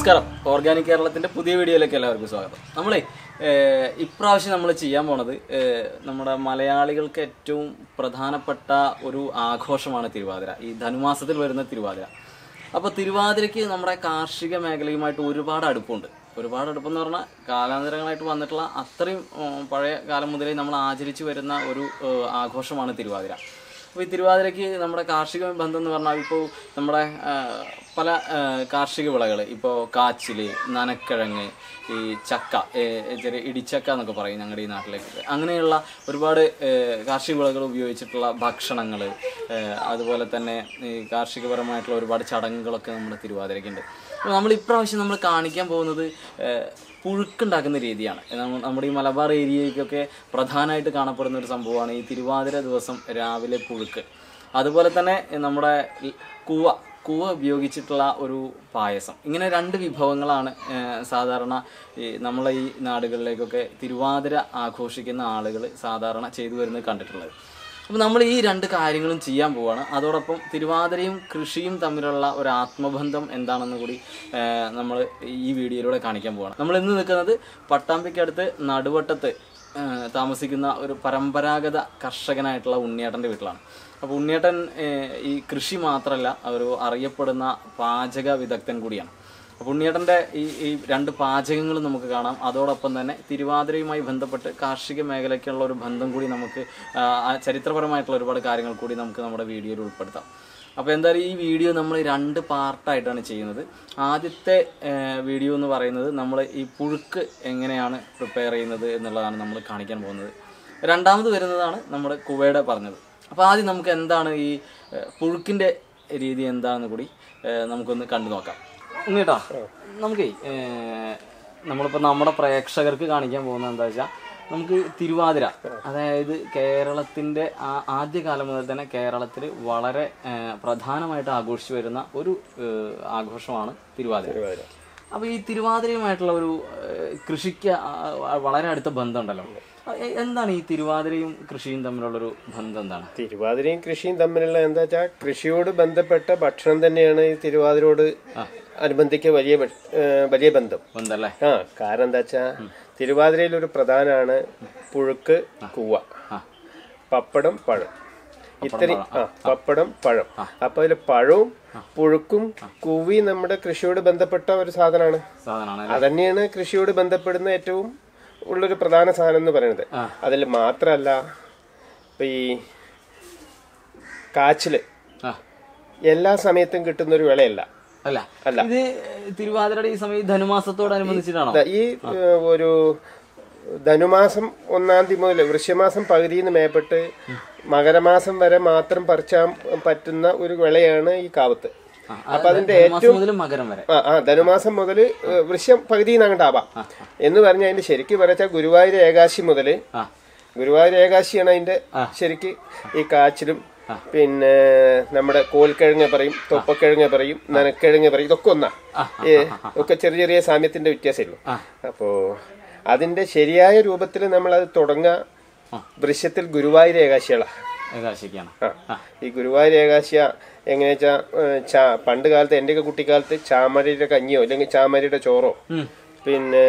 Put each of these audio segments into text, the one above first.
നമസ്കാരം ഓർഗാനിക് കേരളത്തിന്റെ പുതിയ വീഡിയോയിലേക്ക് എല്ലാവർക്കും സ്വാഗതം നമ്മളെ ഏഹ്, ഇപ്രാവശ്യം നമ്മൾ ചെയ്യാൻ പോണത് ഏഹ്, നമ്മുടെ മലയാളികൾക്ക് ഏറ്റവും പ്രധാനപ്പെട്ട ഒരു ആഘോഷമാണ് തിരുവാതിര ഈ ധനുമാസത്തിൽ വരുന്ന തിരുവാതിര അപ്പോൾ തിരുവാതിരയ്ക്ക് നമ്മുടെ കാർഷിക മേഖലയുമായിട്ട് ഒരുപാട് അടുപ്പമുണ്ട് ഒരുപാട് അടുപ്പം എന്ന് പറഞ്ഞാൽ കാലാന്തരങ്ങളായിട്ട് വന്നിട്ടുള്ള അത്രയും ഉം, പഴയ കാലം മുതലേ നമ്മൾ ആചരിച്ചു വരുന്ന ഒരു ഏഹ്, ആഘോഷമാണ് തിരുവാതിര അപ്പോൾ ഈ തിരുവാതിരയ്ക്ക് നമ്മുടെ കാർഷിക ബന്ധം എന്ന് പറഞ്ഞാൽ ഇപ്പോൾ നമ്മുടെ ആ, പല ആ, കാർഷിക വിളകൾ ഇപ്പോൾ കാച്ചില് നനക്കിഴങ്ങ് ഈ ചക്ക ഏ, ചെറിയ ഇടിച്ചക്ക എന്നൊക്കെ പറയും ഞങ്ങളുടെ ഈ നാട്ടിലേക്ക് അങ്ങനെയുള്ള ഒരുപാട് ഏ, കാർഷിക വിളകൾ ഉപയോഗിച്ചിട്ടുള്ള ഭക്ഷണങ്ങൾ അതുപോലെ തന്നെ ഈ കാർഷികപരമായിട്ടുള്ള ഒരുപാട് ചടങ്ങുകളൊക്കെ നമ്മുടെ തിരുവാതിരയ്ക്കുണ്ട് അപ്പോൾ നമ്മൾ ഇപ്രാവശ്യം നമ്മൾ കാണിക്കാൻ പോകുന്നത് ഏഹ്, പുഴുക്കുണ്ടാക്കുന്ന രീതിയാണ് നമ്മ- നമ്മുടെ ഈ മലബാർ ഏരിയയ്ക്കൊക്കെ പ്രധാനമായിട്ട് കാണപ്പെടുന്ന ഒരു സംഭവമാണ് ഈ തിരുവാതിര ദിവസം രാവിലെ പുഴുക്ക് അതുപോലെ തന്നെ നമ്മുടെ ഈ കൂവ കൂവ ഉപയോഗിച്ചിട്ടുള്ള ഒരു പായസം ഇങ്ങനെ രണ്ട് വിഭവങ്ങളാണ് ഏഹ്, സാധാരണ ഈ നമ്മളെ ഈ നാടുകളിലേക്കൊക്കെ തിരുവാതിര ആഘോഷിക്കുന്ന ആളുകൾ സാധാരണ ചെയ്തു വരുന്നത് കണ്ടിട്ടുള്ളത് അപ്പോൾ നമ്മൾ ഈ രണ്ട് കാര്യങ്ങളും ചെയ്യാൻ പോവാണ് അതോടൊപ്പം തിരുവാതിരയും കൃഷിയും തമ്മിലുള്ള ഒരു ആത്മബന്ധം എന്താണെന്ന് കൂടി നമ്മൾ ഈ വീഡിയോയിലൂടെ കാണിക്കാൻ പോവാണ് നമ്മൾ ഇന്ന് നിൽക്കുന്നത് പട്ടാമ്പിക്കടുത്ത് നടുവട്ടത്ത് ആ, താമസിക്കുന്ന ഒരു പരമ്പരാഗത കർഷകനായിട്ടുള്ള ഉണ്ണിയേട്ടൻ്റെ വീട്ടിലാണ് അപ്പോൾ ഉണ്ണിയേട്ടൻ ഏ, ഈ കൃഷി മാത്രമല്ല ഒരു അറിയപ്പെടുന്ന പാചക വിദഗ്ധൻ കൂടിയാണ് അപ്പോൾ ഉണ്ണിയേട്ടൻ്റെ ഈ ഈ രണ്ട് പാചകങ്ങളും നമുക്ക് കാണാം അതോടൊപ്പം തന്നെ തിരുവാതിരയുമായി ബന്ധപ്പെട്ട് കാർഷിക മേഖലയ്ക്കുള്ള ഒരു ബന്ധം കൂടി നമുക്ക് ആ, ആ ചരിത്രപരമായിട്ടുള്ള ഒരുപാട് കാര്യങ്ങൾ കൂടി നമുക്ക് നമ്മുടെ വീഡിയോയിൽ ഉൾപ്പെടുത്താം അപ്പോൾ എന്തായാലും ഈ വീഡിയോ നമ്മൾ രണ്ട് പാർട്ടായിട്ടാണ് ചെയ്യുന്നത് ആദ്യത്തെ ആ, വീഡിയോ എന്ന് പറയുന്നത് നമ്മൾ ഈ പുഴുക്ക് എങ്ങനെയാണ് പ്രിപ്പയർ ചെയ്യുന്നത് എന്നുള്ളതാണ് നമ്മൾ കാണിക്കാൻ പോകുന്നത് രണ്ടാമത് വരുന്നതാണ് നമ്മുടെ കുവയുടെ പറഞ്ഞത് അപ്പോൾ ആദ്യം നമുക്ക് എന്താണ് ഈ ആ, പുഴുക്കിൻ്റെ രീതി എന്താണെന്ന് കൂടി ആ, നമുക്കൊന്ന് കണ്ടു നോക്കാം ഉണ്ണിട്ടാ നമുക്കേ നമ്മളിപ്പോൾ നമ്മുടെ പ്രേക്ഷകർക്ക് കാണിക്കാൻ പോകുന്നത് എന്താ വെച്ചാൽ നമുക്ക് തിരുവാതിര അതായത് കേരളത്തിൻ്റെ ആ- ആദ്യകാലം മുതൽ തന്നെ കേരളത്തിൽ വളരെ ഏ, പ്രധാനമായിട്ട് ആഘോഷിച്ചു വരുന്ന ഒരു ഏ, ആഘോഷമാണ് തിരുവാതിര അപ്പോൾ ഈ തിരുവാതിരയുമായിട്ടുള്ള ഒരു ഏ, കൃഷിക്ക് ആ- വളരെ അടുത്ത ബന്ധമുണ്ടല്ലോ എ- എന്താണ് ഈ തിരുവാതിരയും കൃഷിയും തമ്മിലുള്ളൊരു ബന്ധം എന്താണ് തിരുവാതിരയും കൃഷിയും തമ്മിലുള്ള എന്താ വെച്ചാൽ കൃഷിയോട് ബന്ധപ്പെട്ട ഭക്ഷണം തന്നെയാണ് ഈ തിരുവാതിരയോട് അനുബന്ധിക്ക വലിയ ഭ- ഏഹ് വലിയ ബന്ധം ബന്ധം അല്ലേ ആ കാരണം എന്താ വെച്ചാ തിരുവാതിരയിൽ ഒരു പ്രധാനമാണ് പുഴുക്ക് കൂവ ആ പപ്പടം പഴം ഇത്രയും ആ പപ്പടം പഴം അപ്പൊ അതിൽ പഴവും പുഴുക്കും കൂവി നമ്മുടെ കൃഷിയോട് ബന്ധപ്പെട്ട ഒരു സാധനമാണ് സാധനമാണ് അതന്നെയാണ് കൃഷിയോട് ബന്ധപ്പെടുന്ന ഏറ്റവും ഉള്ളൊരു പ്രധാന സാധനം എന്ന് പറയുന്നത് അതിൽ മാത്രല്ല ഇപ്പൊ ഈ കാച്ചില് ആ എല്ലാ സമയത്തും കിട്ടുന്ന ഒരു വിളയല്ല അല്ല അല്ല. ഇത് തിരുവാതിരയുടെ ഈ സമയം ഈ ധനുമാസത്തോടനുബന്ധിച്ചിട്ടാണോ ദാ ഈ ഏഹ്, ഒരു ധനുമാസം ഒന്നാം തീയതി മുതൽ വൃശ്യമാസം പകുതിയിൽ നിന്ന് മേപ്പെട്ട് മകരമാസം വരെ മാത്രം പറിച്ചാൻ പറ്റുന്ന ഒരു വിളയാണ് ഈ കാവത്ത് ആ, അപ്പൊ അതിന്റെ ധനുമാസം മുതൽ മകരം വരെ ആ ആ ധനുമാസം മുതൽ വൃശ്യം പകുതിയിൽ നിന്ന് അങ്ങോട്ട് ആവാം എന്ന് പറഞ്ഞാൽ അതിന്റെ ശരിക്കും പറയാ ഗുരുവായൂർ ഏകാശി മുതല് ആ ഗുരുവായൂർ ഏകാശിയാണ് അതിന്റെ ശരിക്ക് ഈ കാച്ചിലും പിന്നെ നമ്മുടെ കോൽക്കിഴങ്ങ് പറയും തൊപ്പക്കിഴങ്ങ് പറയും നനക്കിഴങ്ങ് പറയും ഇതൊക്കെ ഒന്നാ ഏ, ഒക്കെ ചെറിയ ചെറിയ സാമ്യത്തിന്റെ വ്യത്യാസമേ ഉള്ളൂ അപ്പോ അതിന്റെ ശരിയായ രൂപത്തിൽ നമ്മൾ അത് തുടങ്ങുക ദൃശ്യത്തിൽ ഗുരുവായൂർ ഏകാശികളാ ഏകാശിക്കാണ് ആ. ഈ ഗുരുവായൂർ ഏകാശിയ എങ്ങനെയാ വെച്ചാ ഏ, ചാ പണ്ട് കാലത്ത് എന്റെയൊക്കെ കുട്ടിക്കാലത്ത് ചാമരിയുടെ കഞ്ഞിയോ അല്ലെങ്കിൽ ചാമരിയുടെ ചോറോ പിന്നെ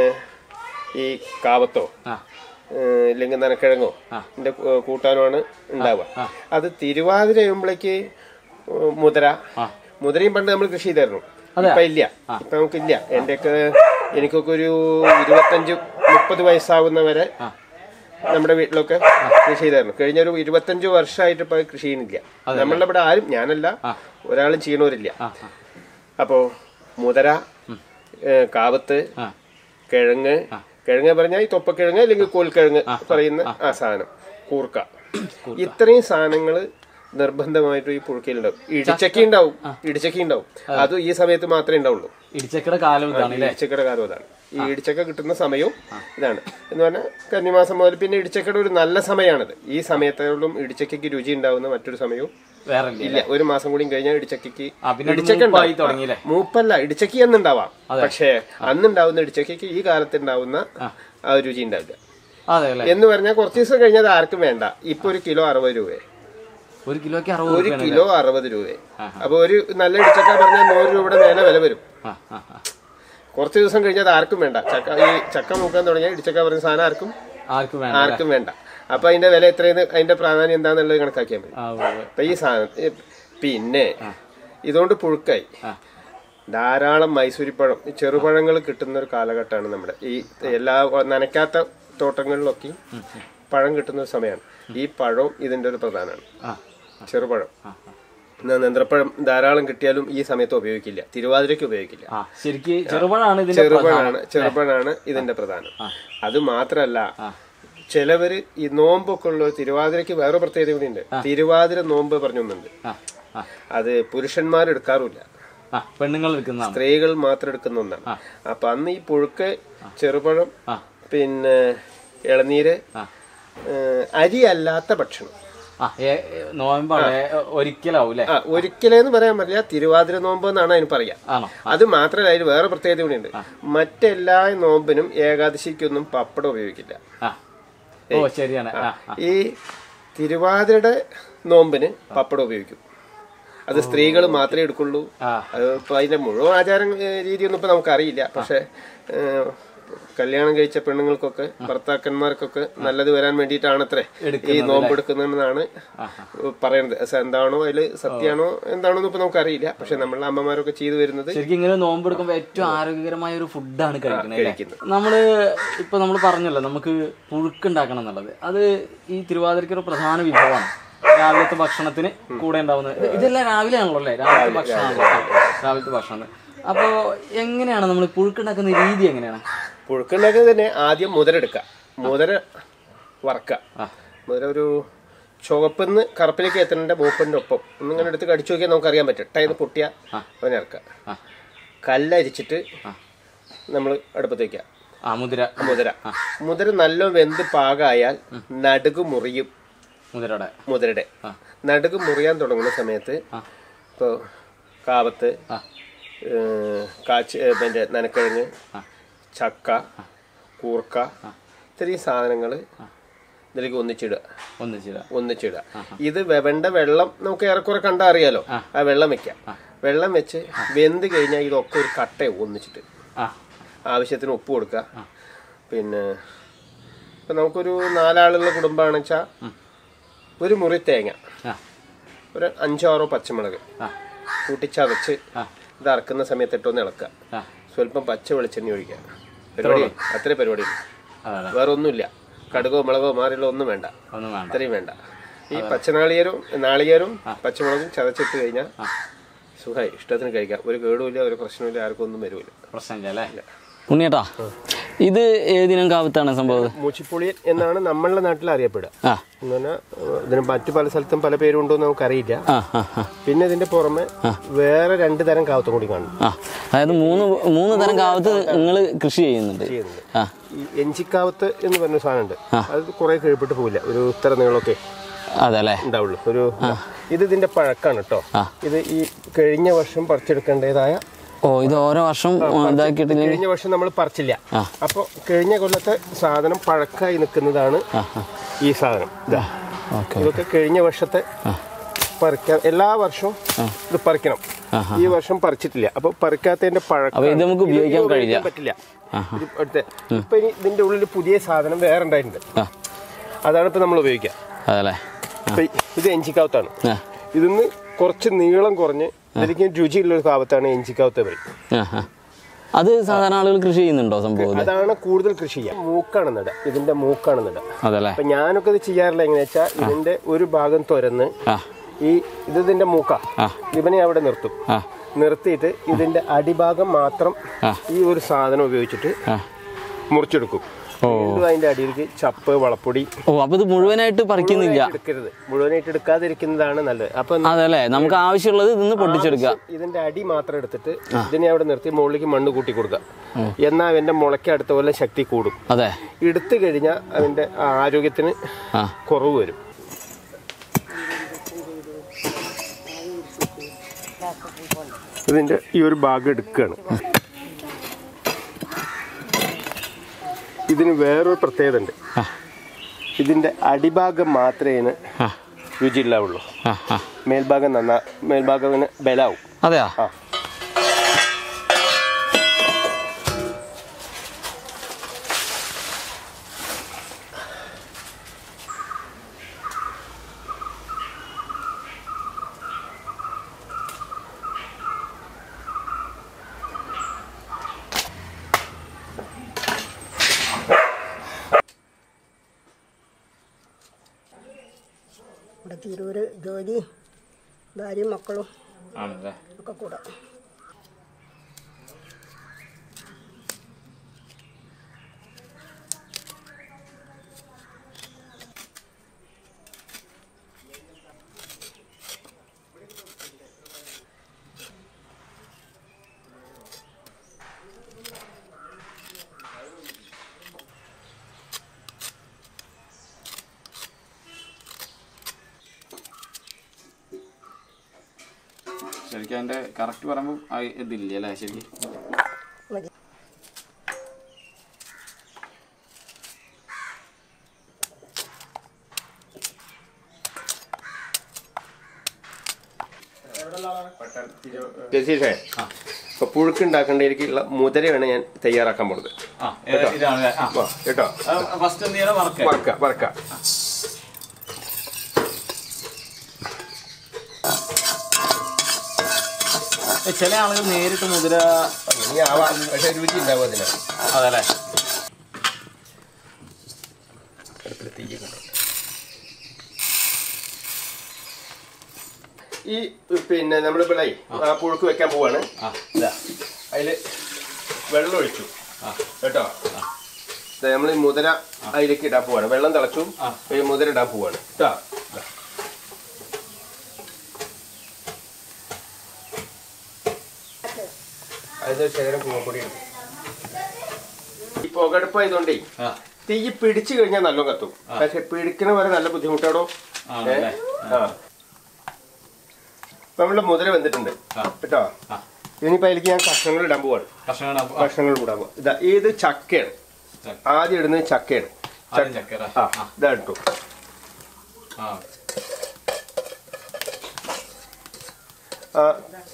ഈ കാവത്തോ ആ ഏഹ് ഇല്ലെങ്കിൽ നനക്കിഴങ്ങോ ഇതിന്റെ കൂ- കൂട്ടാനുമാണ് ഉണ്ടാവുക അത് തിരുവാതിര ചെയ്യുമ്പോഴേക്ക് മുതര മുതരയും പണ്ട് നമ്മൾ കൃഷി ചെയ്തായിരുന്നു ഇപ്പൊ ഇല്ല ഇപ്പൊ നമുക്കില്ല എന്റെയൊക്കെ എനിക്കൊക്കെ ഒരു ഇരുപത്തഞ്ച് മുപ്പത് വയസ്സാവുന്ന വരെ നമ്മുടെ വീട്ടിലൊക്കെ കൃഷി ചെയ്തായിരുന്നു കഴിഞ്ഞ ഒരു ഇരുപത്തഞ്ച് വർഷമായിട്ട് ഇപ്പൊ കൃഷി ചെയ്യുന്നില്ല നമ്മളുടെ ഇവിടെ ആരും ഞാനല്ല ഒരാളും ചെയ്യണവരില്ല അപ്പോ മുതര ഏഹ് കാവത്ത് കിഴങ്ങ് കിഴങ്ങ് പറഞ്ഞാൽ ഈ തൊപ്പക്കിഴങ്ങ് അല്ലെങ്കിൽ കോൽക്കിഴങ്ങ് പറയുന്ന ആ സാധനം കൂർക്ക ഇത്രയും സാധനങ്ങൾ നിർബന്ധമായിട്ടും ഈ പുഴുക്കയിലുണ്ടാവും ഇടിച്ചക്ക ഉണ്ടാവും ഇടിച്ചക്ക ഉണ്ടാവും അതും ഈ സമയത്ത് മാത്രമേ ഉണ്ടാവുള്ളൂ ഇടിച്ചക്കയുടെ കാലം ഇതാണ് ഈ ഇടിച്ചക്കയുടെ കാലം അതാണ് ഈ ഇടിച്ചക്ക കിട്ടുന്ന സമയവും ഇതാണ് എന്ന് പറഞ്ഞാൽ കന്നിമാസം മുതൽ പിന്നെ ഇടിച്ചക്കയുടെ ഒരു നല്ല സമയമാണിത് ഈ സമയത്തോളം ഇടിച്ചക്കയ്ക്ക് രുചി ഉണ്ടാവുന്ന മറ്റൊരു സമയവും വേറെ ഇല്ല. ഇല്ല ഒരു മാസം കൂടി കഴിഞ്ഞാൽ ഇടിച്ചക്കയ്ക്ക് ആ, പിന്നെ അത് ഇടിച്ചക്ക മൂപ്പായി ഉണ്ടാവും. തുടങ്ങിയില്ലേ? മൂപ്പല്ല ഇടിച്ചക്ക എന്നുണ്ടാവാം പക്ഷേ അന്നുണ്ടാവുന്ന ഇടിച്ചക്കയ്ക്ക് ഈ കാലത്ത് ഉണ്ടാവുന്ന ആ ഒരു രുചി ഉണ്ടാവില്ല അതെ അല്ലേ എന്ന് പറഞ്ഞാൽ കുറച്ച് ദിവസം കഴിഞ്ഞാൽ അത് ആർക്കും വേണ്ട ഇപ്പൊ ഒരു കിലോ അറുപത് രൂപയെ ഒരു കിലോയ്ക്ക് അറുപത് ഒരു രൂപയാണ് കിലോ അറുപത് രൂപയെ അപ്പൊ ഒരു നല്ല ഇടിച്ചക്ക പറഞ്ഞാൽ നൂറ് രൂപയുടെ മേലെ വില വരും ആ, ആ, ആ. കുറച്ച് ദിവസം കഴിഞ്ഞാൽ അത് ആർക്കും വേണ്ട ചക്ക ഈ ചക്ക മൂക്കാൻ തുടങ്ങിയാൽ ഇടിച്ചക്ക പറഞ്ഞ സാധനം ആർക്കും ആർക്കും വേണ്ട ആർക്കും വേണ്ട അപ്പൊ അതിന്റെ വില എത്രയെന്ന് അതിന്റെ പ്രാധാന്യം എന്താന്നുള്ളത് കണക്കാക്കിയാൽ മതി ആ ഉവ്വ് ഉവ്വ്. അപ്പൊ ഈ സാധനം ഈ പിന്നെ ഇതുകൊണ്ട് പുഴുക്കായി ആ ധാരാളം മൈസൂരിപ്പഴം ഈ ചെറുപഴങ്ങൾ കിട്ടുന്ന ഒരു കാലഘട്ടമാണ് നമ്മുടെ ഈ എല്ലാ നനയ്ക്കാത്ത തോട്ടങ്ങളിലൊക്കെ പഴം കിട്ടുന്ന ഒരു സമയമാണ് ഈ പഴവും ഇതിന്റെ ഒരു പ്രധാനമാണ് ആ ചെറുപഴം എന്നാ നേന്ത്രപ്പഴം ധാരാളം കിട്ടിയാലും ഈ സമയത്ത് ഉപയോഗിക്കില്ല തിരുവാതിരയ്ക്ക് ഉപയോഗിക്കില്ല ആ ശരിക്ക് ചെറുപഴമാണ് ഇതിന്റെ ചെറുപഴമാണ് ചെറുപഴമാണ് ഇതിന്റെ പ്രധാനം അത് മാത്രല്ല ചിലവര് ഈ നോമ്പൊക്കെ ഉള്ള തിരുവാതിരയ്ക്ക് വേറെ പ്രത്യേകത കൂടി ഉണ്ട് തിരുവാതിര നോമ്പ് പറഞ്ഞൊന്നുണ്ട് ആ ആ അത് പുരുഷന്മാർ എടുക്കാറില്ല ആ പെണ്ണുങ്ങൾ എടുക്കുന്നതാണ് സ്ത്രീകൾ മാത്രം എടുക്കുന്ന ഒന്നാണ് അപ്പൊ അന്ന് ഈ പുഴുക്ക് ചെറുപഴം ആ. പിന്നെ ഇളനീര് ആ. ഏഹ്, അരി അല്ലാത്ത ഭക്ഷണം ആ ഏ- ഏ- നോയമ്പാണ് ഏ- ഒരിക്കലാവും അല്ലേ ആ ഒരിക്കലേന്ന് പറയാൻ പറ്റില്ല തിരുവാതിര നോമ്പ് എന്നാണ് അതിന് പറയാ ആണോ അത് മാത്രമല്ല അതിന് വേറെ പ്രത്യേകത കൂടി ഉണ്ട് മറ്റെല്ലാ നോമ്പിനും ഏകാദശിക്കൊന്നും പപ്പടം ഉപയോഗിക്കില്ല ആ ഓ ശരിയാണ് ആ ആ ഈ തിരുവാതിരയുടെ നോമ്പിന് പപ്പടം ഉപയോഗിക്കും അത് സ്ത്രീകൾ മാത്രമേ എടുക്കുള്ളൂ ആ. അത് ഇപ്പൊ അതിന്റെ മുഴുവൻ ആചാരം ഏഹ്, രീതിയൊന്നും ഇപ്പൊ നമുക്കറിയില്ല പക്ഷെ ഏഹ്, കല്യാണം കഴിച്ച പെണ്ണുങ്ങൾക്കൊക്കെ ഭർത്താക്കന്മാർക്കൊക്കെ നല്ലത് വരാൻ വേണ്ടിയിട്ടാണത്രേ ഈ നോമ്പ് എടുക്കുന്നതെന്നാണ് പറയുന്നത് സ- എന്താണോ അതില് സത്യാണോ എന്താണോ ഇപ്പൊ നമുക്കറിയില്ല പക്ഷെ നമ്മളെ അമ്മമാരൊക്കെ ചെയ്തു വരുന്നത് ശരിക്കും ഇങ്ങനെ നോമ്പ് എടുക്കുമ്പോൾ ഏറ്റവും ആരോഗ്യകരമായ ഒരു ഫുഡാണ് കഴിക്കുന്നത് അല്ലേ? കഴിക്കുന്നത്. നമ്മള് ഇപ്പൊ നമ്മൾ പറഞ്ഞല്ലോ നമുക്ക് പുഴുക്കുണ്ടാക്കണം എന്നുള്ളത് അത് ഈ തിരുവാതിരയ്ക്ക് ഒരു പ്രധാന വിഭവമാണ് രാവിലത്തെ ഭക്ഷണത്തിന് കൂടെ ഉണ്ടാവുന്നത് ഇത് ഇതെല്ലാം രാവിലെ ആണല്ലോ അല്ലേ രാവിലത്തെ ഭക്ഷണമാണല്ലോ രാവിലത്തെ ഭക്ഷണം അപ്പോ എങ്ങനെയാണ് നമ്മൾ പുഴുക്കുണ്ടാക്കുന്ന രീതി എങ്ങനെയാണ് പുഴുക്കുണ്ടാക്കുന്നത് തന്നെ ആദ്യം മുതര എടുക്കുക മുതര വറക്കുക ആ. മുതര ഒരു ചുവപ്പെന്ന് കറുപ്പിലേക്ക് എത്തുന്നതിന്റെ മൂപ്പന്റെ ഒപ്പം ഒന്നിങ്ങനെ എടുത്ത് കടിച്ചു നോക്കിയാൽ നമുക്ക് അറിയാൻ പറ്റും ടൈന്ന് പൊട്ടിയ അവനെ ഇറക്കുക ആ. കല്ലരിച്ചിട്ട് നമ്മൾ അടുപ്പത്ത് വയ്ക്കുക ആ മുതിര മുതര മുതര നല്ല വെന്ത് പാകമായാൽ നടുക് മുറിയും മുതിരയുടെ മുതരയുടെ നടുക് മുറിയാൻ തുടങ്ങുന്ന സമയത്ത് ഇപ്പോൾ കാവത്ത് ആ. ഏഹ്, കാച്ച് ഏഹ്, പിന്നെ നനക്കിഴങ്ങ് ചക്ക കൂർക്ക ഇത്രയും സാധനങ്ങൾ ഇതിലേക്ക് ഒന്നിച്ചിടുക ഒന്നിച്ചിട ഒന്നിച്ചിടുക ഇത് വെവണ്ട വെള്ളം നമുക്ക് ഏറെക്കുറെ കണ്ടാ അറിയാലോ ആ വെള്ളം വെക്കാം വെള്ളം വെച്ച് വെന്ത് കഴിഞ്ഞാൽ ഇതൊക്കെ ഒരു കട്ടയും ഒന്നിച്ചിട്ട് ആ ആവശ്യത്തിന് ഉപ്പ് കൊടുക്കുക പിന്നെ ഇപ്പം നമുക്കൊരു നാലാളുള്ള കുടുംബമാണെന്ന് വെച്ചാൽ ഒരു മുറി തേങ്ങ ആ ഒരു അഞ്ചാറോ പച്ചമുളക് ആ കൂട്ടിച്ചതച്ച് ഇത് അറക്കുന്ന സമയത്ത് ഇട്ടൊന്ന് ഇളക്കുക ആ സ്വല്പം പച്ച വെളിച്ചെണ്ണ ഒഴിക്കുക പരിപാടി അത്രേ പരിപാടി അതെ വേറെ ഒന്നുമില്ല കടുകോ മുളകോ മാറിയുള്ള ഒന്നും വേണ്ട ഒന്നും വേണ്ട അത്രയും വേണ്ട ഈ പച്ചനാളികേരവും നാളികേരവും പച്ചമുളകും ചതച്ചിട്ട് കഴിഞ്ഞാൽ സുഖമായി ഇഷ്ടത്തിന് കഴിക്കാം ഒരു കേടുമില്ല ഒരു പ്രശ്നമില്ല ആർക്കും ഒന്നും വരില്ല പ്രശ്നമില്ല അല്ലേ ഉണ്ണിയേട്ടാ ഇത് ഏതിനം കാവത്താണ് സംഭവം മൂച്ചിപ്പുളിയൻ എന്നാണ് നമ്മളുടെ നാട്ടിൽ അറിയപ്പെടുക ആ എന്ന് പറഞ്ഞാൽ ഇതിന് മറ്റു പല സ്ഥലത്തും പല പേരുണ്ടോ എന്ന് നമുക്കറിയില്ല ആ ആ ആ പിന്നെ ഇതിന്റെ പുറമെ വേറെ രണ്ട് തരം കാവത്തും കൂടി കാണും ആ അതായത് മൂന്ന് മൂന്ന് തരം കാവത്ത് നിങ്ങൾ കൃഷി ചെയ്യുന്നുണ്ട് ചെയ്യുന്നുണ്ട് ആ ഈ എഞ്ചിക്കാവത്ത് എന്ന് പറഞ്ഞ സാധനമുണ്ട് അത് കുറെ കീഴ്പ്പെട്ട് പോവില്ല ഒരു ഇത്ര നീളമൊക്കെ അതെ അല്ലേ ഉണ്ടാവുള്ളൂ ഒരു ഇത് ഇതിന്റെ പഴക്കാണ് കേട്ടോ ഇത് ഈ കഴിഞ്ഞ വർഷം പറിച്ചെടുക്കേണ്ടതായ ഓ ഇത് ഓരോ വർഷം ഇതാക്കിയിട്ടില്ലെങ്കിൽ കഴിഞ്ഞ വർഷം നമ്മൾ പറിച്ചില്ല അപ്പൊ കഴിഞ്ഞ കൊല്ലത്തെ സാധനം പഴക്കായി നിൽക്കുന്നതാണ് ഈ സാധനം ഇതാ ഓക്കെ ഇതൊക്കെ കഴിഞ്ഞ വർഷത്തെ പറിക്കാൻ എല്ലാ വർഷവും ഇത് പറിക്കണം ഈ വർഷം പറിച്ചിട്ടില്ല അപ്പൊ പറിക്കാത്തതിന്റെ പഴക്കം അപ്പൊ ഇത് നമുക്ക് ഉപയോഗിക്കാൻ കഴിയില്ല. പറ്റില്ല ഇത് അടുത്ത ഇപ്പൊ ഇനി ഇതിന്റെ ഉള്ളിൽ പുതിയ സാധനം വേറെ ഉണ്ടായിട്ടുണ്ട് ആ അതാണ് ഇപ്പൊ നമ്മൾ ഉപയോഗിക്കുക അതല്ലേ ഇപ്പൊ ഇത് എഞ്ചിക്കാവത്താണ് ആ ഇതിന്ന് കുറച്ച് നീളം കുറഞ്ഞ് ഇതിലേക്ക് രുചിയുള്ള ഒരു കാവത്താണ് എഞ്ചിക്കാവത്ത് പറയും ആ ആ അത് സാധാരണ ആളുകൾ കൃഷി ചെയ്യുന്നുണ്ടോ സംഭവം അതാണ് കൂടുതൽ കൃഷി ചെയ്യുക മൂക്കാണ് നടുക ഇതിന്റെ മൂക്കാണ് നടുക അതല്ലേ അപ്പൊ ഞാനൊക്കെ ഇത് ചെയ്യാറില്ല എങ്ങനെയാ വെച്ചാൽ ഇതിന്റെ ഒരു ഭാഗം തുരന്ന് ആ ഈ ഇത് ഇതിന്റെ മൂക്ക ആ. ഇവനെ അവിടെ നിർത്തും ആ നിർത്തിയിട്ട് ഇതിന്റെ അടിഭാഗം മാത്രം ആ. ഈ ഒരു സാധനം ഉപയോഗിച്ചിട്ട് ആ മുറിച്ചെടുക്കും വീണ്ടും അതിന്റെ അടിയിലേക്ക് ചപ്പ് വളപ്പൊടി ഓ അപ്പൊ ഇത് മുഴുവനായിട്ട് പറിക്കുന്നില്ല എടുക്കരുത് മുഴുവനായിട്ട് എടുക്കാതിരിക്കുന്നതാണ് നല്ലത് അപ്പൊ അതല്ലേ നമുക്ക് ആവശ്യമുള്ളത് ഇന്ന് പൊട്ടിച്ചെടുക്കുക ഇതിന്റെ അടി മാത്രം എടുത്തിട്ട് ഇതിനെ അവിടെ നിർത്തി മുകളിലേക്ക് മണ്ണ് കൂട്ടി കൊടുക്കുക എന്നാൽ അവന്റെ മുളയ്ക്ക് അടുത്ത പോലെ ശക്തി കൂടും അതെ എടുത്തു കഴിഞ്ഞാൽ അവന്റെ ആരോഗ്യത്തിന് ആ കുറവ് വരും ഇതിന്റെ ഈ ഒരു ഭാഗം എടുക്കുകയാണ് ഇതിന് വേറൊരു പ്രത്യേകത ഉണ്ട് ആ ഇതിന്റെ അടിഭാഗം മാത്രമേ ഇതിന് ആ രുചി ഉണ്ടാവുള്ളൂ ആ ആ മേൽഭാഗം നന്നാ മേൽഭാഗം ഇങ്ങനെ ബലാവും അതെയാ ആ ഇവിടെ തിരൂര് ജോലി ഭാര്യയും മക്കളും ആണല്ലേ ഒക്കെ കൂടെ ശരിക്കും അതിന്റെ കറക്റ്റ് പറയുമ്പോൾ ഇതില്ല അല്ലേ ശരിക്കും മതി രതീഷേ ഇപ്പൊ പുഴുക്ക് ഉണ്ടാക്കേണ്ടതിലേക്കുള്ള മുതരയാണ് ഞാൻ തയ്യാറാക്കാൻ പോകുന്നത് ആ ഏ- ഇതാണല്ലേ ആ വാ, കേട്ടോ ഫസ്റ്റ് എന്ത് ചെയ്യണം വർക്ക് വറക്ക വറക്ക ചില ആളുകൾ നേരിട്ട് മുതിര ഇനി ആവാം പക്ഷെ രുചി ഉണ്ടാവും അതിന് അതല്ലേ അടുപ്പിൽ തീ കൊണ്ടുവരണം. ഈ പിന്നെ നമ്മൾ പിള്ളേ ആ പുഴുക്ക് വെക്കാൻ പോവാണ് ആ ഇതാ അതില് വെള്ളം ഒഴിച്ചു ആ. കേട്ടോ നമ്മൾ ഈ മുതിര അതിലേക്ക് ഇടാൻ പോവാണ് വെള്ളം തിളച്ചു ആ. ഈ മുതിര ഇടാൻ പോവാണ് കേട്ടോ ഇതാ. അതിന് ശകലം കുമ്മപ്പൊടി ഉണ്ട് ഈ പുകടുപ്പ് ആയതുകൊണ്ടേ ആ തീ പിടിച്ചു കഴിഞ്ഞാൽ നല്ല കത്തും പക്ഷെ പിടിക്കണ വരെ നല്ല ബുദ്ധിമുട്ടാടോ ആണല്ലേ? ആ ഇപ്പൊ നമ്മള് മുതിര വെന്തിട്ടുണ്ട് ആ. കേട്ടോ ആ ഇനിയിപ്പോ അതിലേക്ക് ഞാൻ കഷ്ണങ്ങൾ ഇടാൻ പോവാണ് കഷ്ണങ്ങൾ അപ്പൊ- കഷ്ണങ്ങൾ കൂടാൻ പോവാ ഇതാ ഇത് ചക്കയാണ് ചക്ക. ആദ്യം ഇടുന്നത് ചക്കയാണ് ആദ്യം ചക്ക അല്ലേ? ആ ആ. ഇതാ ഇട്ടു ആ ആ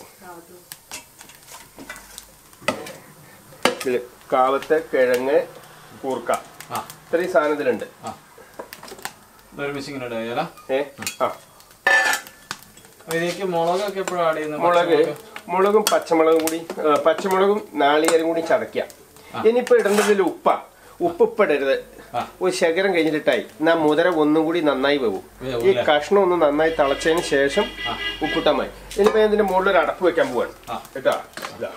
ഇതില് കാവത്ത് കിഴങ്ങ് കൂർക്ക ആ ഇത്രയും സാധനം ഇതിലുണ്ട് ആ ഇതൊരു മിസ്സിങ്ങനെ ഇടുക ഏ ആ ഇതിലേക്ക് മുളകൊക്കെ എപ്പോഴും ആഡ് ചെയ്യുന്നത് മുളക് പച്ചമുളക്? മുളകും പച്ചമുളകും കൂടി ആ, പച്ചമുളകും നാളികേരം കൂടി ചതയ്ക്കുക ഇനിയിപ്പോ ഇടേണ്ടതിൽ ഉപ്പ ഉപ്പ് ഇപ്പൊ ഇടരുത് ആ. ഒരു ശകരം കഴിഞ്ഞിട്ടായി എന്നാ മുതര ഒന്നും കൂടി നന്നായി വേവും വേവും ഈ അല്ലേ? കഷ്ണം ഒന്ന് നന്നായി തിളച്ചതിന് ശേഷം ആ. ഉപ്പിട്ടാൽ മതി ഇനിയിപ്പോ ഇതിന്റെ മുകളിൽ ഒരു അടപ്പ് വെക്കാൻ പോവാണ് ആ. കേട്ടോ ഇതാ.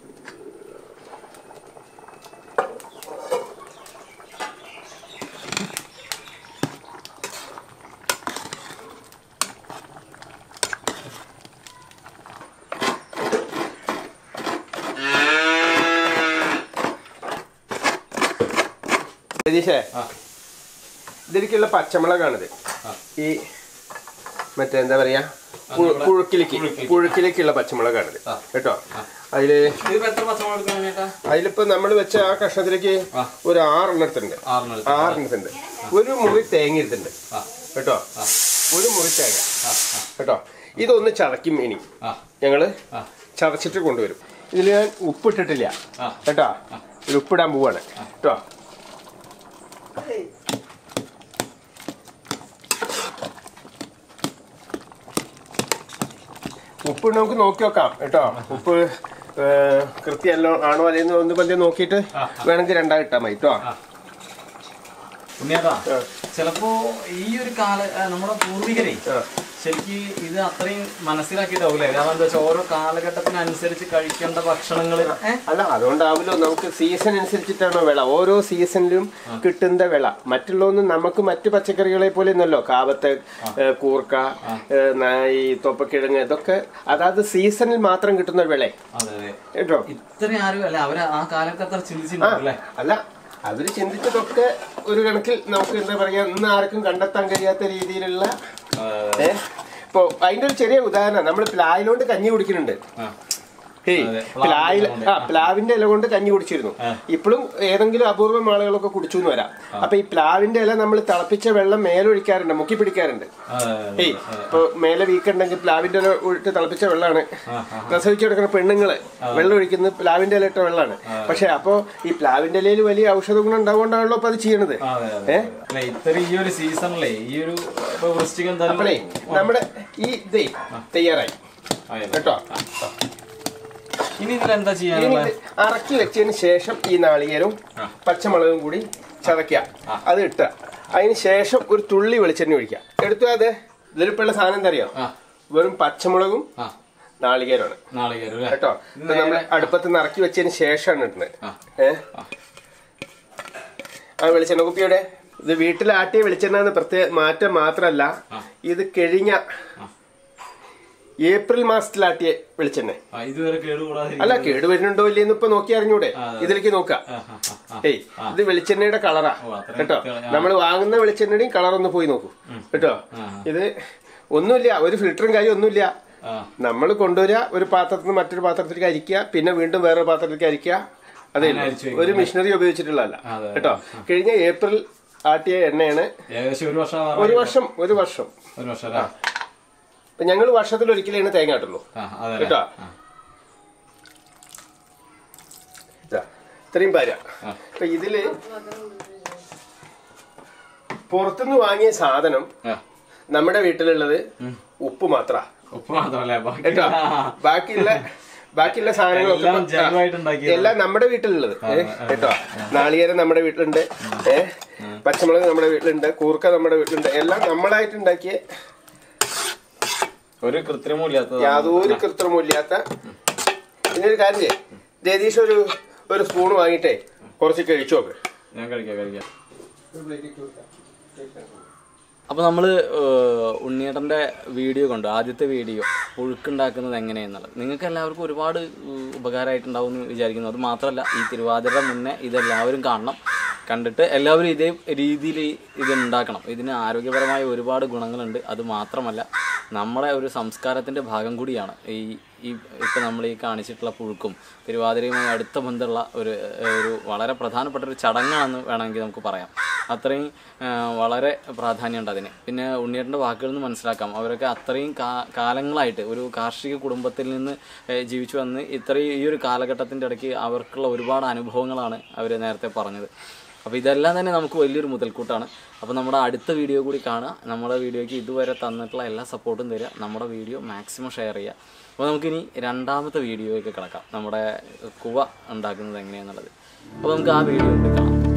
രതീഷേ ആ ഇതിലേക്കുള്ള പച്ചമുളകാണിത് ആ. ഈ മറ്റേ എന്താ പറയാ പു- പുഴുക്കിലേക്ക് പുഴുക്കിലേക്ക്. പുഴുക്കിലേക്കുള്ള പച്ചമുളകാണിത് ആ. കേട്ടോ അതില് ഇതിപ്പോ എത്ര പച്ചമുളക് എടുക്കണം ചേട്ടാ അതിലിപ്പോ നമ്മൾ വെച്ച ആ കഷ്ണത്തിലേക്ക് ആ. ഒരു ആറെണ്ണത്തിണ്ട് ആറെണ്ണം എടുത്ത്. ആറെണ്ണത്തിണ്ട് ഒരു മുറി തേങ്ങ എടുത്തിട്ടുണ്ട് ആ കേട്ടോ ഒരു മുറി തേങ്ങ ആ കേട്ടോ ഇതൊന്ന് ചതയ്ക്കും ഇനി ആ ഞങ്ങള് ആ ചതച്ചിട്ട് കൊണ്ടുവരും ഇതിൽ ഞാൻ ഉപ്പിട്ടിട്ടില്ല ആ. കേട്ടോ ഇതിൽ ഉപ്പിടാൻ പോവാണ് കേട്ടോ ഉപ്പ് നമുക്ക് നോക്കി നോക്കാം കേട്ടോ ഉപ്പ് കൃത്യമല്ലോ ആണോ അല്ലെന്ന് ഒന്ന് പന്തി നോക്കിയിട്ട് വേണമെങ്കിൽ രണ്ടാ ഇട്ടാൽ മതി കേട്ടോ ഉണ്ണിയേട്ടാ ആ. ചിലപ്പോ ഈ ഒരു കാല ആ, നമ്മുടെ പൂർവികരെ ആ. ശരിക്ക് ഇത് അത്രയും മനസ്സിലാക്കിയിട്ടാവൂലേ കാരണം എന്താ വെച്ചാൽ ഓരോ കാലഘട്ടത്തിനനുസരിച്ച് കഴിക്കേണ്ട ഭക്ഷണങ്ങൾ അല്ല അതുകൊണ്ടാവില്ലോ നമുക്ക് സീസൺ അനുസരിച്ചിട്ടാണോ വിള ഓരോ സീസണിലും കിട്ടുന്ന വിള മറ്റുള്ളതൊന്നും നമുക്ക് മറ്റു പച്ചക്കറികളെ പോലെ ഒന്നല്ലോ കാവത്ത് ഏ, കൂർക്ക ഏ, ന- ഈ തൊപ്പക്കിഴങ്ങ് ഇതൊക്കെ അതാത് സീസണിൽ മാത്രം കിട്ടുന്ന വിള അതെ അതെ കേട്ടോ ഇത്രയും ആരും അല്ല അവര് ആ കാലത്ത് അത്ര ചിന്തിച്ചിട്ടുണ്ടല്ലേ അല്ല അവര് ചിന്തിച്ചതൊക്കെ ഒരു കണക്കിൽ നമുക്ക് എന്താ പറയാ ഇന്ന് ആർക്കും കണ്ടെത്താൻ കഴിയാത്ത രീതിയിലുള്ള ഏ ഇപ്പൊ അതിന്റെ ഒരു ചെറിയ ഉദാഹരണം നമ്മൾ പ്ലായിലോണ്ട് കഞ്ഞി കുടിക്കുന്നുണ്ട് ഹേയ് അതെ, പ്ലാവിൽ പ്ലാവിന്റെ ആ പ്ലാവിന്റെ ഇല കൊണ്ട് കഞ്ഞി കുടിച്ചിരുന്നു ആ. ഇപ്പോഴും ഏതെങ്കിലും അപൂർവം ആളുകളൊക്കെ കുടിച്ചു എന്ന് വരാം അപ്പൊ ഈ പ്ലാവിന്റെ ഇല നമ്മൾ തിളപ്പിച്ച വെള്ളം മേലൊഴിക്കാറുണ്ട് മുക്കി പിടിക്കാറുണ്ട് ഏയ് ഇപ്പൊ മേലെ വീക്കുണ്ടെങ്കിൽ പ്ലാവിന്റെ ഇല ഒഴിച്ച് തിളപ്പിച്ച വെള്ളമാണ് പ്രസവിച്ചു കിടക്കുന്ന പെണ്ണുങ്ങള് വെള്ളം ഒഴിക്കുന്നത് പ്ലാവിന്റെ ഇല ഇട്ട വെള്ളമാണ് പക്ഷെ അപ്പോ ഈ പ്ലാവിന്റെ ഇലയിൽ വലിയ ഔഷധ ഗുണം ഉണ്ടാവുകൊണ്ടാണല്ലോ അപ്പൊ അത് ചെയ്യണത് ഏ അല്ലെ ഇത്ര ഈ ഒരു സീസണിലെ ഈ ഒരു ഇപ്പൊ വൃശ്ചികം അപ്പളേ എന്തായാലും നമ്മുടെ ഈ ഇതേ തയ്യാറായി ആയത്. കേട്ടോ ഇനി ഇതിൽ എന്താ ഇനി ചെയ്യാനുള്ള ഇത് അറക്കി വെച്ചതിന് ശേഷം ഈ നാളികേരവും പച്ചമുളകും കൂടി ചതയ്ക്കുക അത് ഇട്ടുക അതിന് ശേഷം ഒരു തുള്ളി വെളിച്ചെണ്ണ ഒഴിക്കുക എടുത്തു അത് ഇതിലിപ്പുള്ള സാധനം എന്താ അറിയോ ആ വെറും പച്ചമുളകും ആ നാളികേരമാണ് നാളികേരം അല്ലേ കേട്ടോ ഇത് നമ്മൾ അടുപ്പത്ത് നിറക്കി വെച്ചതിന് ശേഷമാണ് ഇടുന്നത് ആ. ഏ ആ വെളിച്ചെണ്ണ കുപ്പിയുടെ ഇത് വീട്ടിൽ ആട്ടിയ വെളിച്ചെണ്ണ പ്രത്യേക മാറ്റം മാത്രമല്ല ഇത് കഴിഞ്ഞ ഏപ്രിൽ മാസത്തിലാട്ടിയ വെളിച്ചെണ്ണ ആ, ഇതുവരെ കേടുകൂടാതെ അല്ല കേട് വരുന്നുണ്ടോ ഇല്ലെന്ന് ഇപ്പൊ നോക്കി അറിഞ്ഞൂടെ ഇതിലേക്ക് നോക്കാം ഏയ് ഇത് വെളിച്ചെണ്ണയുടെ കളറാ അത്രയും കേട്ടോ നമ്മൾ വാങ്ങുന്ന വെളിച്ചെണ്ണയുടെയും കളർ ഒന്ന് പോയി നോക്കൂ കേട്ടോ ഇത് ഒന്നുമില്ല ഒരു ഫിൽറ്ററും കാര്യം ഒന്നുമില്ല ആ നമ്മൾ കൊണ്ടുവരിക ഒരു പാത്രത്തിൽ നിന്ന് മറ്റൊരു പാത്രത്തിലേക്ക് അരിക്കുക പിന്നെ വീണ്ടും വേറെ പാത്രത്തിലേക്ക് അരിക്കുക അതേ ഉള്ളൂ. അരിച്ചു ഒരു മെഷീനറി ഉപയോഗിച്ചിട്ടുള്ളതല്ല അതെ. കേട്ടോ കഴിഞ്ഞ ഏപ്രിൽ ആട്ടിയ എണ്ണയാണ് ഏകദേശം ഒരു വർഷം ആവാറായി. ഒരു വർഷം ഒരു വർഷം ഒരു വർഷം അല്ലേ ഇപ്പൊ ഞങ്ങൾ വർഷത്തിൽ ഒരിക്കലാണ് തേങ്ങ ആട്ടുള്ളൂ ആ അതെ അല്ലേ? കേട്ടോ ആ. ഇതാ, ഇത്രയും പാര ആ. ഇപ്പൊ ഇതില് പുറത്തുനിന്ന് വാങ്ങിയ സാധനം ആ. നമ്മുടെ വീട്ടിലുള്ളത് ഉപ്പ് മാത്ര ഉപ്പ് മാത്രല്ലേ ബാക്കി കേട്ടോ ബാക്കിയുള്ള ബാക്കിയുള്ള സാധനങ്ങളൊക്കെ എല്ലാം ഇപ്പൊ- ജൈവമായിട്ട് ഉണ്ടാക്കിയത്. എല്ലാം നമ്മുടെ വീട്ടിലുള്ളത് ഏ, കേട്ടോ നാളികേരം നമ്മുടെ വീട്ടിലുണ്ട് ഏ പച്ചമുളക് നമ്മുടെ വീട്ടിലുണ്ട് കൂർക്ക നമ്മുടെ വീട്ടിലുണ്ട് എല്ലാം നമ്മളായിട്ട് ഉണ്ടാക്കിയ ഒരു കൃത്രിമവും ഇല്ലാത്തത് യാതൊരു കൃത്രിമില്ലാത്ത പിന്നെ ഒരു കാര്യം ചെയ്യ്. രതീഷ് ഒരു ഒരു സ്പൂൺ വാങ്ങിയിട്ടേ കുറച്ച് കഴിച്ചു നോക്ക് ഞാൻ കഴിക്കാം കഴിക്കാം അപ്പോൾ നമ്മൾ ഉണ്ണിയേട്ടൻ്റെ വീഡിയോ കണ്ടു ആദ്യത്തെ വീഡിയോ പുഴുക്കുണ്ടാക്കുന്നത് എങ്ങനെയെന്നുള്ളത് നിങ്ങൾക്ക് എല്ലാവർക്കും ഒരുപാട് ഏഹ്, ഉപകാരമായിട്ടുണ്ടാവും എന്ന് വിചാരിക്കുന്നു അത് മാത്രമല്ല ഈ തിരുവാതിര മുന്നേ ഇതെല്ലാവരും കാണണം കണ്ടിട്ട് എല്ലാവരും ഇതേ രീതിയിൽ ഇത് ഉണ്ടാക്കണം ഇതിന് ആരോഗ്യപരമായ ഒരുപാട് ഗുണങ്ങളുണ്ട് അത് മാത്രമല്ല നമ്മുടെ ഒരു സംസ്കാരത്തിൻ്റെ ഭാഗം കൂടിയാണ് ഈ ഈ ഇപ്പം നമ്മൾ ഈ കാണിച്ചിട്ടുള്ള പുഴുക്കും തിരുവാതിരയുമായി അടുത്ത ബന്ധമുള്ള ഒരു ഏഹ്, ഒരു വളരെ പ്രധാനപ്പെട്ട ഒരു ചടങ്ങാണെന്ന് വേണമെങ്കിൽ നമുക്ക് പറയാം അത്രയും ഏഹ്, വളരെ പ്രാധാന്യമുണ്ട് അതിന് പിന്നെ ഉണ്ണിയേട്ടൻ്റെ വാക്കുകളിൽ നിന്ന് മനസ്സിലാക്കാം അവരൊക്കെ അത്രയും കാ കാലങ്ങളായിട്ട് ഒരു കാർഷിക കുടുംബത്തിൽ നിന്ന് ഏഹ്, ജീവിച്ചു വന്ന് ഇത്രയും ഈ ഒരു കാലഘട്ടത്തിൻ്റെ ഇടയ്ക്ക് അവർക്കുള്ള ഒരുപാട് അനുഭവങ്ങളാണ് അവർ നേരത്തെ പറഞ്ഞത് അപ്പോൾ ഇതെല്ലാം തന്നെ നമുക്ക് വലിയൊരു മുതൽക്കൂട്ടാണ് അപ്പോൾ നമ്മുടെ അടുത്ത വീഡിയോ കൂടി കാണുക നമ്മുടെ വീഡിയോയ്ക്ക് ഇതുവരെ തന്നിട്ടുള്ള എല്ലാ സപ്പോർട്ടും തരിക നമ്മുടെ വീഡിയോ മാക്സിമം ഷെയർ ചെയ്യുക അപ്പോൾ നമുക്കിനി രണ്ടാമത്തെ വീഡിയോയൊക്കെ കിടക്കാം നമ്മുടെ കുവ ഉണ്ടാക്കുന്നത് എങ്ങനെയാണെന്നുള്ളത് അപ്പോൾ നമുക്ക് ആ വീഡിയോ കൂടി കാണാം